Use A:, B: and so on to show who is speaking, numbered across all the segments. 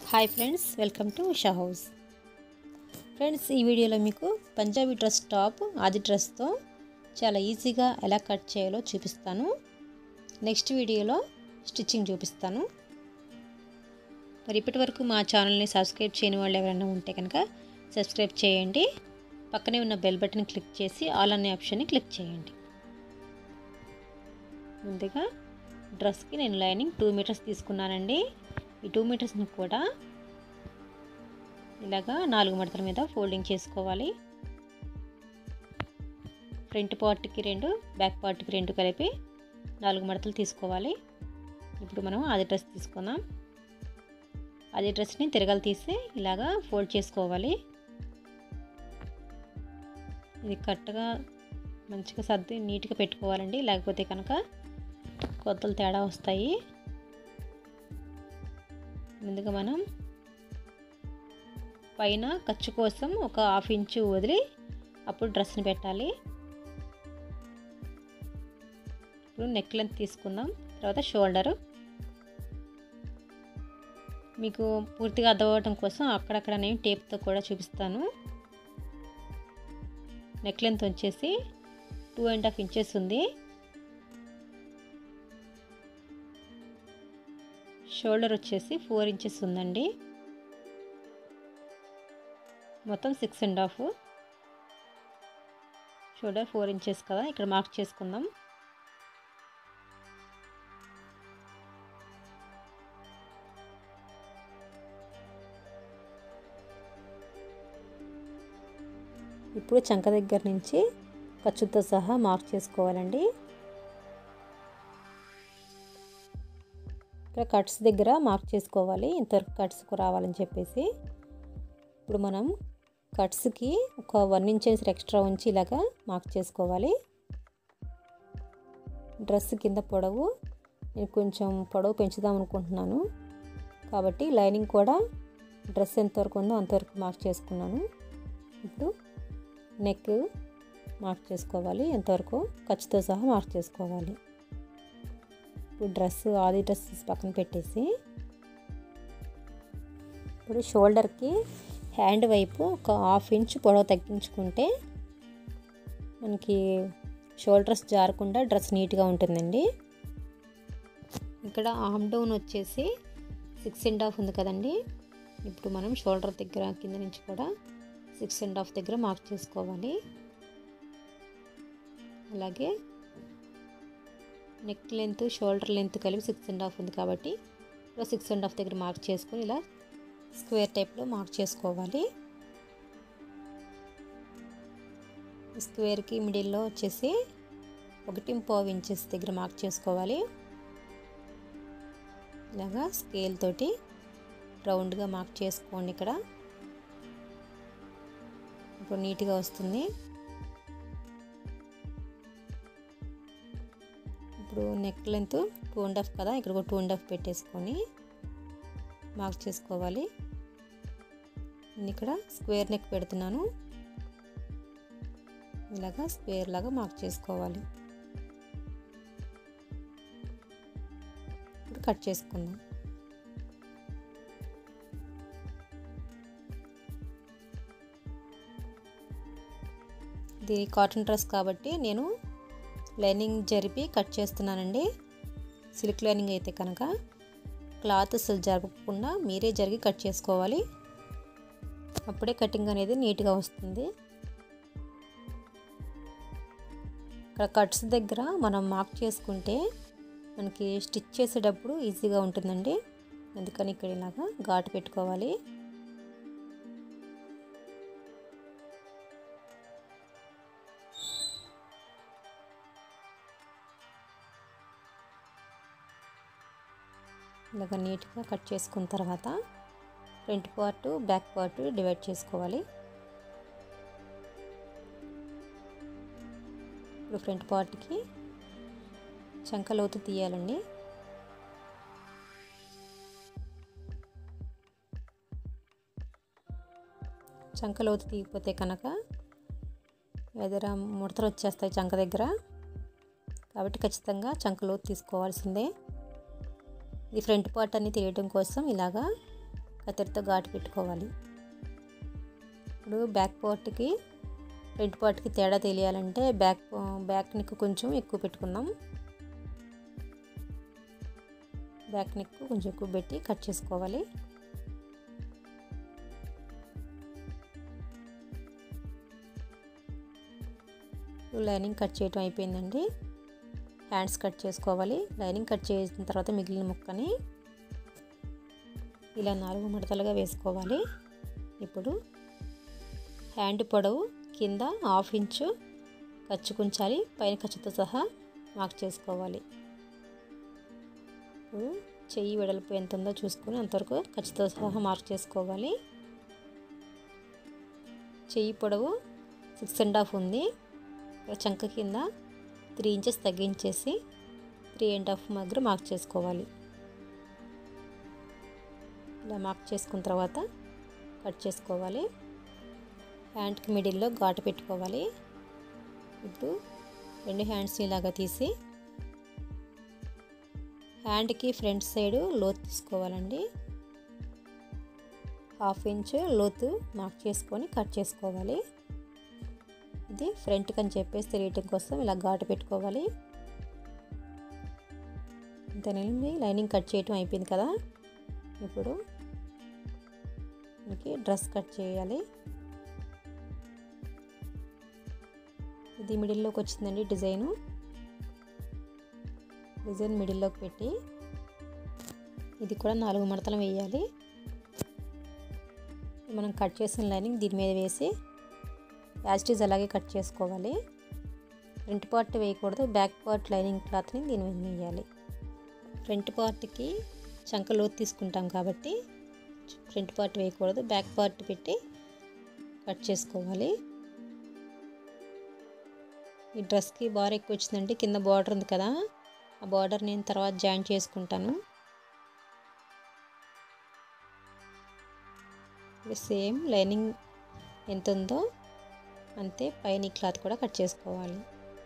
A: hi friends welcome to Usha house friends ఈ వీడియోలో మీకు పంజాబీ డ్రెస్ టాప్ ఆది డ్రెస్తో చాలా ఈజీగా ఎలా కట్ చేయాలో చూపిస్తాను నెక్స్ట్ వీడియోలో స్టిచ్చింగ్ చూపిస్తాను మరి ఇప్పటి వరకు మా ఛానల్ని సబ్స్క్రైబ్ చేయని వాళ్ళు ఎవరైనా ఉంటే కనుక సబ్స్క్రైబ్ చేయండి పక్కనే ఉన్న బెల్ బటన్ క్లిక్ చేసి ఆల్ అనే ఆప్షన్ని క్లిక్ చేయండి ముందుగా డ్రెస్కి నేను లైనింగ్ టూ మీటర్స్ తీసుకున్నానండి ఈ టూ మీటర్స్ని కూడా ఇలాగా నాలుగు మడతల మీద ఫోల్డింగ్ చేసుకోవాలి ఫ్రంట్ పార్ట్కి రెండు బ్యాక్ పార్ట్కి రెండు కలిపి నాలుగు మడతలు తీసుకోవాలి ఇప్పుడు మనం అది డ్రెస్ తీసుకుందాం అదే డ్రెస్ని తిరగలు తీసి ఇలాగా ఫోల్డ్ చేసుకోవాలి ఇది కరెక్ట్గా మంచిగా సర్ది నీట్గా పెట్టుకోవాలండి లేకపోతే కనుక కొత్తలు తేడా వస్తాయి ముందుగా మనం పైన ఖర్చు కోసం ఒక హాఫ్ ఇంచు వదిలి అప్పుడు డ్రెస్ని పెట్టాలి ఇప్పుడు నెక్ లెంత్ తీసుకుందాం తర్వాత షోల్డరు మీకు పూర్తిగా అర్థమవటం కోసం అక్కడక్కడ నేను టేప్తో కూడా చూపిస్తాను నెక్ లెంత్ వచ్చేసి టూ అండ్ హాఫ్ ఇంచెస్ ఉంది షోల్డర్ వచ్చేసి ఫోర్ ఇంచెస్ ఉందండి మొత్తం six and half shoulder four inches కదా ఇక్కడ మార్క్ చేసుకుందాం ఇప్పుడు చంక దగ్గర నుంచి ఖర్చుతో సహా మార్క్ చేసుకోవాలండి ఇక్కడ కట్స్ దగ్గర మార్క్ చేసుకోవాలి ఇంతవరకు కట్స్కు రావాలని చెప్పేసి ఇప్పుడు మనం కట్స్కి ఒక వన్ ఇంచెస్ ఎక్స్ట్రా ఉంచి ఇలాగా మార్క్ చేసుకోవాలి డ్రెస్ కింద పొడవు నేను కొంచెం పొడవు పెంచుదాం అనుకుంటున్నాను కాబట్టి లైనింగ్ కూడా డ్రెస్ ఎంతవరకు ఉందో అంతవరకు మార్క్ చేసుకున్నాను ఇప్పుడు నెక్ మార్క్ చేసుకోవాలి ఎంతవరకు ఖర్చుతో సహా మార్క్ చేసుకోవాలి ఇప్పుడు డ్రెస్ ఆది డ్రెస్ పక్కన పెట్టేసి ఇప్పుడు షోల్డర్కి హ్యాండ్ వైపు ఒక హాఫ్ ఇంచ్ పొడవు తగ్గించుకుంటే మనకి షోల్డర్స్ జారకుండా డ్రెస్ నీట్గా ఉంటుందండి ఇక్కడ ఆమ్ డౌన్ వచ్చేసి సిక్స్ అండ్ హాఫ్ ఉంది కదండి ఇప్పుడు మనం షోల్డర్ దగ్గర కింద నుంచి కూడా సిక్స్ అండ్ హాఫ్ దగ్గర మార్క్ చేసుకోవాలి అలాగే నెక్ లెంత్ షోల్డర్ లెంత్ కలిపి సిక్స్ అండ్ హాఫ్ ఉంది కాబట్టి ఇలా సిక్స్ అండ్ హాఫ్ దగ్గర మార్క్ చేసుకొని ఇలా స్క్వేర్ టైప్లో మార్క్ చేసుకోవాలి స్క్వేర్కి మిడిల్లో వచ్చేసి ఒకటి పావు ఇంచెస్ దగ్గర మార్క్ చేసుకోవాలి ఇలాగా స్కేల్ తోటి రౌండ్గా మార్క్ చేసుకోండి ఇక్కడ ఇప్పుడు నీట్గా వస్తుంది ఇప్పుడు neck length two and half కదా ఇక్కడ ఒక టూ అండ్ హాఫ్ పెట్టేసుకొని మార్క్ చేసుకోవాలి నేను ఇక్కడ స్క్వేర్ నెక్ పెడుతున్నాను ఇలాగా స్క్వేర్ లాగా మార్క్ చేసుకోవాలి ఇప్పుడు కట్ చేసుకుందాం ఇది కాటన్ డ్రెస్ కాబట్టి నేను లైనింగ్ జరిపి కట్ చేస్తున్నానండి సిల్క్ లైనింగ్ అయితే కనుక క్లాత్ అసలు జరపకుండా మీరే జరిగి కట్ చేసుకోవాలి అప్పుడే కటింగ్ అనేది నీట్గా వస్తుంది ఇక్కడ కట్స్ దగ్గర మనం మార్క్ చేసుకుంటే మనకి స్టిచ్ చేసేటప్పుడు ఈజీగా ఉంటుందండి అందుకని ఇక్కడ ఇలాగా ఘాటు పెట్టుకోవాలి ఇలాగ నీట్గా కట్ చేసుకున్న తర్వాత front part back part divide చేసుకోవాలి ఇప్పుడు ఫ్రంట్ పార్ట్కి చంకలోతు తీయాలండి చంకలోతు తీయకపోతే కనుక ఎదుర ముడతలు వచ్చేస్తాయి చంక దగ్గర కాబట్టి ఖచ్చితంగా చంకలోతు తీసుకోవాల్సిందే ఈ ఫ్రంట్ పార్ట్ అన్ని తీయడం కోసం ఇలాగా కత్తెరతో ఘాటు పెట్టుకోవాలి ఇప్పుడు బ్యాక్ పార్ట్కి ఫ్రంట్ పార్ట్కి తేడా తెలియాలంటే బ్యాక్ బ్యాక్ నెక్ కొంచెం ఎక్కువ పెట్టుకుందాం బ్యాక్ నెక్ కొంచెం ఎక్కువ పెట్టి కట్ చేసుకోవాలి లైనింగ్ కట్ చేయటం అయిపోయిందండి హ్యాండ్స్ కట్ చేసుకోవాలి లైనింగ్ కట్ చేసిన తర్వాత మిగిలిన ముక్కని ఇలా నాలుగు మడతలుగా వేసుకోవాలి ఇప్పుడు హ్యాండ్ పొడవు కింద హాఫ్ ఇంచు ఖర్చుకుంచాలి పైన ఖర్చుతో సహా మార్క్ చేసుకోవాలి ఇప్పుడు చెయ్యి వెడల్పు ఎంత ఉందో చూసుకొని అంతవరకు ఖర్చుతో సహా మార్క్ చేసుకోవాలి చెయ్యి పొడవు సిక్స్ అండ్ హాఫ్ ఉంది చంక కింద త్రీ ఇంచెస్ తగ్గించేసి త్రీ అండ్ హాఫ్ మధ్య మార్క్ చేసుకోవాలి ఇలా మార్క్ చేసుకున్న తర్వాత కట్ చేసుకోవాలి హ్యాండ్కి మిడిల్లో ఘాటు పెట్టుకోవాలి ఇప్పుడు రెండు హ్యాండ్స్ని ఇలాగా తీసి హ్యాండ్కి ఫ్రంట్ సైడ్ లోతు తీసుకోవాలండి హాఫ్ ఇంచ్ లోతు మార్క్ చేసుకొని కట్ చేసుకోవాలి ఇది ఫ్రంట్కి అని చెప్పేసి తెలియటం కోసం ఇలా ఘాటు పెట్టుకోవాలి అంతేనండి లైనింగ్ కట్ చేయటం అయిపోయింది కదా ఇప్పుడు మనకి డ్రెస్ కట్ చేయాలి ఇది మిడిల్లోకి వచ్చిందండి డిజైను డిజైన్ మిడిల్లోకి పెట్టి ఇది కూడా నాలుగు మడతలు వేయాలి మనం కట్ చేసిన లైనింగ్ దీని మీద వేసి యాస్టీజ్ అలాగే కట్ చేసుకోవాలి ఫ్రంట్ పార్ట్ వేయకూడదు బ్యాక్ పార్ట్ లైనింగ్ క్లాత్ని దీని మీద వేయాలి ఫ్రంట్ పార్ట్కి చంక లోతు తీసుకుంటాం కాబట్టి ఫ్రంట్ పార్ట్ వేయకూడదు బ్యాక్ పార్ట్ పెట్టి కట్ చేసుకోవాలి ఈ డ్రెస్కి బార్ ఎక్కువ వచ్చిందంటే కింద బార్డర్ ఉంది కదా ఆ బార్డర్ నేను తర్వాత జాయిన్ చేసుకుంటాను సేమ్ లైనింగ్ ఎంత ఉందో అంతే పైన క్లాత్ కూడా కట్ చేసుకోవాలి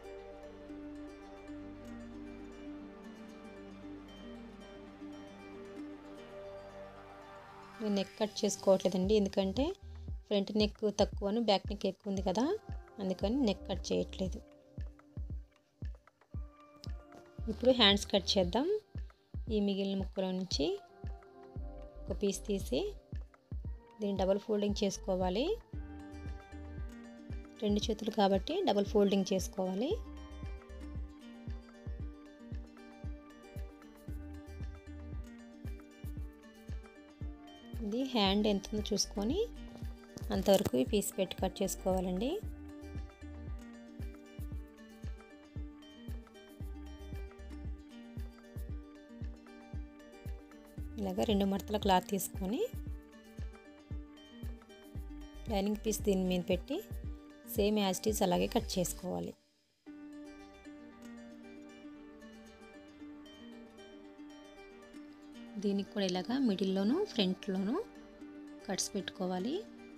A: నేను నెక్ కట్ చేసుకోవట్లేదండి ఎందుకంటే ఫ్రంట్ నెక్ తక్కువను బ్యాక్ నెక్ ఎక్కువ ఉంది కదా అందుకని నెక్ కట్ చేయట్లేదు ఇప్పుడు హ్యాండ్స్ కట్ చేద్దాం ఈ మిగిలిన ముక్కలో నుంచి ఒక పీస్ తీసి దీన్ని డబల్ ఫోల్డింగ్ చేసుకోవాలి రెండు చేతులు కాబట్టి డబల్ ఫోల్డింగ్ చేసుకోవాలి ఇది హ్యాండ్ ఎంత ఉందో చూసుకొని అంతవరకు ఈ పీస్ పెట్టి కట్ చేసుకోవాలండి ఇలాగ రెండు మడతల క్లాత్ తీసుకొని లైనింగ్ పీస్ దీని మీద పెట్టి సేమ్ యాస్టీస్ అలాగే కట్ చేసుకోవాలి దీనికి కూడా ఇలాగా మిడిల్లోను ఫ్రంట్లోను కట్స్ పెట్టుకోవాలి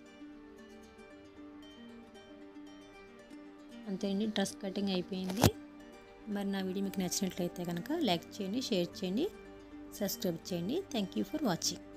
A: అంతే అండి డ్రెస్ కటింగ్ అయిపోయింది మరి నా వీడియో మీకు నచ్చినట్లయితే కనుక లైక్ చేయండి షేర్ చేయండి సబ్స్క్రైబ్ చేయండి థ్యాంక్ యూ ఫర్ వాచింగ్